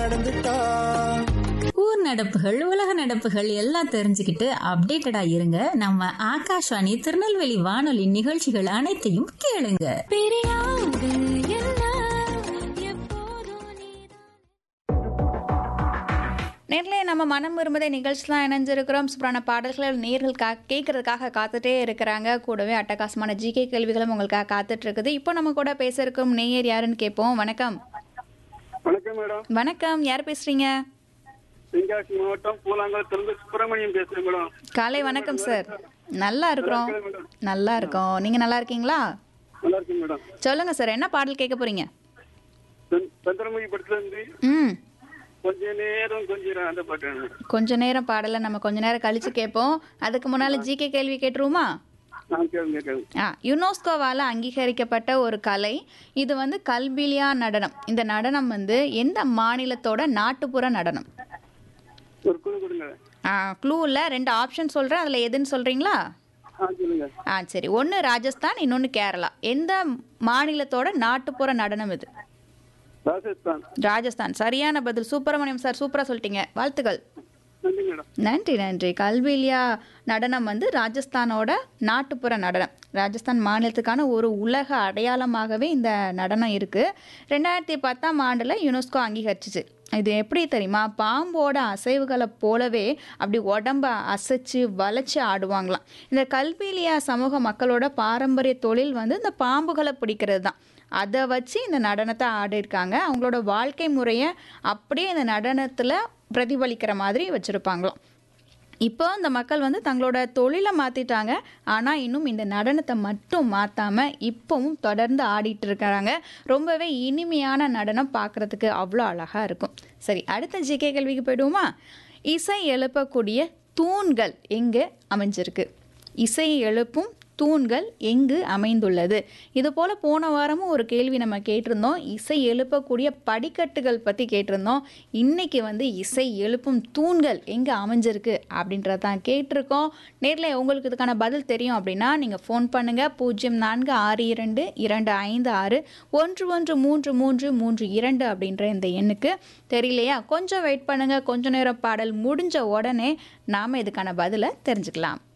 நடந்துட்டா ஊர் நடப்புகள் உலக நடப்புகள் எல்லாம் தெரிஞ்சுக்கிட்டு அப்டேட்டடா இருங்க நம்ம ஆகாஷ்வாணி திருநெல்வேலி வானொலி நிகழ்ச்சிகள் அனைத்தையும் கேளுங்க நேரிலே நம்ம மனம் விரும்புதை நிகழ்ச்சி தான் இணைஞ்சிருக்கிறோம் சூப்பரான பாடல்கள் நேர்கள் கா கேட்கறதுக்காக காத்துட்டே இருக்கிறாங்க கூடவே அட்டகாசமான ஜிகே கேள்விகளும் உங்களுக்காக காத்துட்டு இருக்குது இப்போ நம்ம கூட பேச இருக்கும் நேயர் யாருன்னு கேட்போம் வணக்கம் வணக்கம் மேடம் வணக்கம் யார் பேசுறீங்க தென்காசி மாவட்டம் பூலாங்கலத்திலிருந்து சுப்பிரமணியம் பேசுறேன் மேடம் காலை வணக்கம் சார் நல்லா இருக்கிறோம் நல்லா இருக்கோம் நீங்க நல்லா இருக்கீங்களா நல்லா இருக்கேன் மேடம் சொல்லுங்க சார் என்ன பாடல் கேட்க போறீங்க சந்- சந்திரமுகி படத்துல இருந்து ம் கொஞ்ச நேரம் கொஞ்ச நேரம் அந்த பாட்டு வேணும். கொஞ்ச நேரம் பாடலை நம்ம கொஞ்ச நேரம் கழிச்சு கேட்போம் அதுக்கு முன்னால ஜிகே கேள்வி கேட்டுருவோமா நான் கேளுங்க கேளுங்க ஆ யுனெஸ்கோவால் அங்கீகரிக்கப்பட்ட ஒரு கலை இது வந்து கல்பிலியா நடனம் இந்த நடனம் வந்து எந்த மாநிலத்தோட நாட்டுப்புற நடனம் ஒரு குழு கொடுங்க ஆ க்ளூவில் ரெண்டு ஆப்ஷன் சொல்கிறேன் அதில் எதுன்னு சொல்கிறீங்களா ஆ சொல்லுங்க ஆ சரி ஒன்று ராஜஸ்தான் இன்னொன்று கேரளா எந்த மாநிலத்தோட நாட்டுப்புற நடனம் இது ராஜஸ்தான் ராஜஸ்தான் சரியான பதில் சுப்பிரமணியம் சார் சூப்பராக சொல்லிட்டீங்க வாழ்த்துக்கள் நன்றி மேடம் நன்றி நன்றி கல்விலியா நடனம் வந்து ராஜஸ்தானோட நாட்டுப்புற நடனம் ராஜஸ்தான் மாநிலத்துக்கான ஒரு உலக அடையாளமாகவே இந்த நடனம் இருக்குது ரெண்டாயிரத்தி பத்தாம் ஆண்டில் யுனெஸ்கோ அங்கீகரிச்சிச்சு இது எப்படி தெரியுமா பாம்போட அசைவுகளை போலவே அப்படி உடம்ப அசைச்சு வளைச்சு ஆடுவாங்களாம் இந்த கல்விலியா சமூக மக்களோட பாரம்பரிய தொழில் வந்து இந்த பாம்புகளை பிடிக்கிறது தான் அதை வச்சு இந்த நடனத்தை ஆடிருக்காங்க அவங்களோட வாழ்க்கை முறையை அப்படியே இந்த நடனத்தில் பிரதிபலிக்கிற மாதிரி வச்சுருப்பாங்களாம் இப்போ இந்த மக்கள் வந்து தங்களோட தொழிலை மாற்றிட்டாங்க ஆனால் இன்னும் இந்த நடனத்தை மட்டும் மாற்றாமல் இப்போவும் தொடர்ந்து ஆடிட்டு இருக்கிறாங்க ரொம்பவே இனிமையான நடனம் பார்க்குறதுக்கு அவ்வளோ அழகாக இருக்கும் சரி அடுத்த ஜிகே கேள்விக்கு போயிடுவோமா இசை எழுப்பக்கூடிய தூண்கள் எங்கே அமைஞ்சிருக்கு இசை எழுப்பும் தூண்கள் எங்கு அமைந்துள்ளது இது போல் போன வாரமும் ஒரு கேள்வி நம்ம கேட்டிருந்தோம் இசை எழுப்பக்கூடிய படிக்கட்டுகள் பற்றி கேட்டிருந்தோம் இன்னைக்கு வந்து இசை எழுப்பும் தூண்கள் எங்கே அமைஞ்சிருக்கு அப்படின்றத தான் கேட்டிருக்கோம் நேரில் உங்களுக்கு இதுக்கான பதில் தெரியும் அப்படின்னா நீங்கள் ஃபோன் பண்ணுங்கள் பூஜ்ஜியம் நான்கு ஆறு இரண்டு இரண்டு ஐந்து ஆறு ஒன்று ஒன்று மூன்று மூன்று மூன்று இரண்டு அப்படின்ற இந்த எண்ணுக்கு தெரியலையா கொஞ்சம் வெயிட் பண்ணுங்கள் கொஞ்ச நேரம் பாடல் முடிஞ்ச உடனே நாம் இதுக்கான பதிலை தெரிஞ்சுக்கலாம்